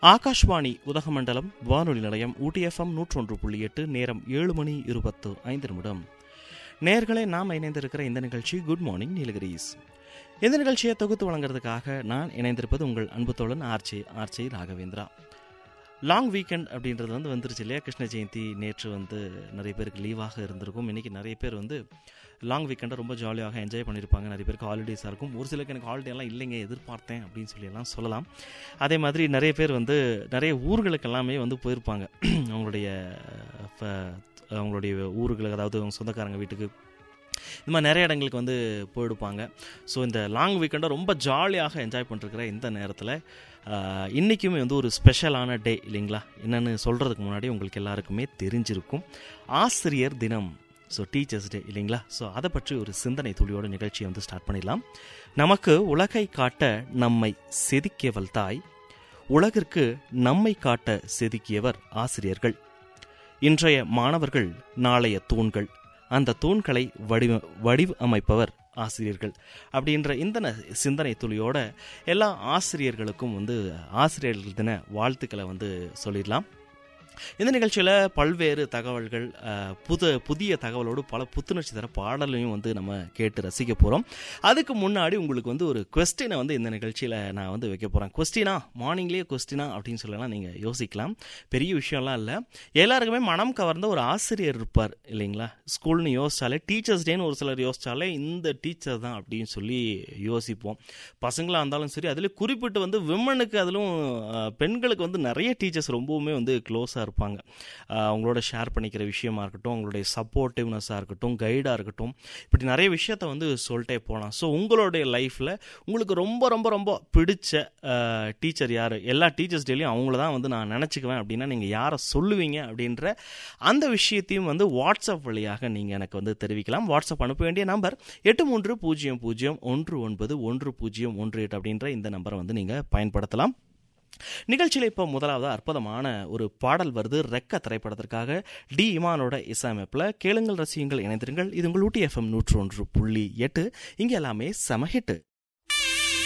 ஆகாஷ்வாணி உதகமண்டலம் வானொலி நிலையம் ஊட்டி எஃப்எம் நூற்றொன்று புள்ளி எட்டு நேரம் ஏழு மணி இருபத்து ஐந்து நிமிடம் நேர்களே நாம் இணைந்திருக்கிற இந்த நிகழ்ச்சி குட் மார்னிங் நீலகிரிஸ் இந்த நிகழ்ச்சியை தொகுத்து வழங்குறதுக்காக நான் இணைந்திருப்பது உங்கள் அன்பு தோழன் Archie Archie Raghavendra long weekend அப்படின்றது வந்து வந்துருச்சு இல்லையா கிருஷ்ண ஜெயந்தி நேற்று வந்து நிறைய பேருக்கு லீவாக இருந்திருக்கும் இன்றைக்கி நிறைய பேர் வந்து லாங் வீக்கெண்டை ரொம்ப ஜாலியாக என்ஜாய் பண்ணியிருப்பாங்க நிறைய பேருக்கு ஹாலிடேஸாக இருக்கும் ஒரு சிலருக்கு எனக்கு ஹாலிடேலாம் இல்லைங்க எதிர்பார்த்தேன் அப்படின்னு சொல்லி எல்லாம் சொல்லலாம் அதே மாதிரி நிறைய பேர் வந்து நிறைய ஊர்களுக்கு எல்லாமே வந்து போயிருப்பாங்க அவங்களுடைய ஃப- அவங்களுடைய ஊர்களுக்கு அதாவது அவங்க சொந்தக்காரங்க வீட்டுக்கு இந்த மாதிரி நிறைய இடங்களுக்கு வந்து போயிடுப்பாங்க ஸோ இந்த லாங் வீக்கெண்டை ரொம்ப ஜாலியாக என்ஜாய் பண்ணிருக்கிற இந்த நேரத்தில் இன்றைக்குமே வந்து ஒரு ஸ்பெஷலான டே இல்லைங்களா என்னென்னு சொல்கிறதுக்கு முன்னாடி உங்களுக்கு எல்லாருக்குமே தெரிஞ்சிருக்கும் ஆசிரியர் தினம் ஸோ டீச்சர்ஸ் டே இல்லைங்களா ஸோ அதை பற்றி ஒரு சிந்தனை துளியோட நிகழ்ச்சியை வந்து ஸ்டார்ட் பண்ணிடலாம் நமக்கு உலகை காட்ட நம்மை செதுக்கியவள் தாய் உலகிற்கு நம்மை காட்ட செதுக்கியவர் ஆசிரியர்கள் இன்றைய மாணவர்கள் நாளைய தூண்கள் அந்த தூண்களை வடிவ வடிவமைப்பவர் ஆசிரியர்கள் அப்படின்ற இந்த ந- சிந்தனை துளியோட எல்லா ஆசிரியர்களுக்கும் வந்து ஆசிரியர்கள் தின வாழ்த்துக்களை வந்து சொல்லிடலாம் இந்த நிகழ்ச்சியில் பல்வேறு தகவல்கள் அஹ், புது புதிய தகவலோடு பல புத்துணர்ச்சி தர பாடலையும் வந்து நம்ம கேட்டு ரசிக்க போகிறோம் அதுக்கு முன்னாடி உங்களுக்கு வந்து ஒரு கொஸ்டினை வந்து இந்த நிகழ்ச்சியில் நான் வந்து வைக்க போகிறேன் கொஸ்டினா மார்னிங்லேயே கொஸ்டினா அப்படின்னு சொல்லலாம் நீங்கள் யோசிக்கலாம் பெரிய விஷயம்லாம் இல்லை எல்லாருக்குமே மனம் கவர்ந்த ஒரு ஆசிரியர் இருப்பார் இல்லைங்களா ஸ்கூல்னு யோசிச்சாலே டீச்சர்ஸ் டேன்னு ஒரு சிலர் யோசிச்சாலே இந்த டீச்சர் தான் அப்படின்னு சொல்லி யோசிப்போம் பசங்களாக இருந்தாலும் சரி அதில் குறிப்பிட்டு வந்து விமனுக்கு அதிலும் அஹ், பெண்களுக்கு வந்து நிறைய டீச்சர்ஸ் ரொம்பவுமே வந்து க்ளோஸாக இருப்பாங்க அஹ், அவங்களோட ஷேர் பண்ணிக்கிற விஷயமா இருக்கட்டும் அவங்களுடைய சப்போர்ட்டிவ்னஸாக இருக்கட்டும் கைடாக இருக்கட்டும் இப்படி நிறைய விஷயத்த வந்து சொல்லிட்டே போகலாம் ஸோ உங்களுடைய லைஃப்பில் உங்களுக்கு ரொம்ப ரொம்ப ரொம்ப பிடிச்ச டீச்சர் யார் எல்லா டீச்சர்ஸ் டேலையும் அவங்கள தான் வந்து நான் நினச்சிக்குவேன் அப்படின்னா நீங்கள் யாரை சொல்லுவீங்க அப்படின்ற அந்த விஷயத்தையும் வந்து வாட்ஸ்அப் வழியாக நீங்கள் எனக்கு வந்து தெரிவிக்கலாம் வாட்ஸ்அப் அனுப்ப வேண்டிய நம்பர் எட்டு மூன்று பூஜ்ஜியம் பூஜ்ஜியம் ஒன்று ஒன்பது ஒன்று பூஜ்ஜியம் ஒன்று எட்டு அப்படின்ற இந்த நம்பரை வந்து நீங்கள் பயன்படுத்தலாம் நிகழ்ச்சியில் இப்போ முதலாவது அற்புதமான ஒரு பாடல் வருது ரெக்க திரைப்படத்திற்காக டி இமானோட இசையமைப்பில் கேளுங்கள் ரசியுங்கள் இணைந்திருங்கள் இது உங்கள் ஊட்டி எஃப்எம் நூற்று ஒன்று புள்ளி எட்டு இங்கே எல்லாமே செம ஹிட்டு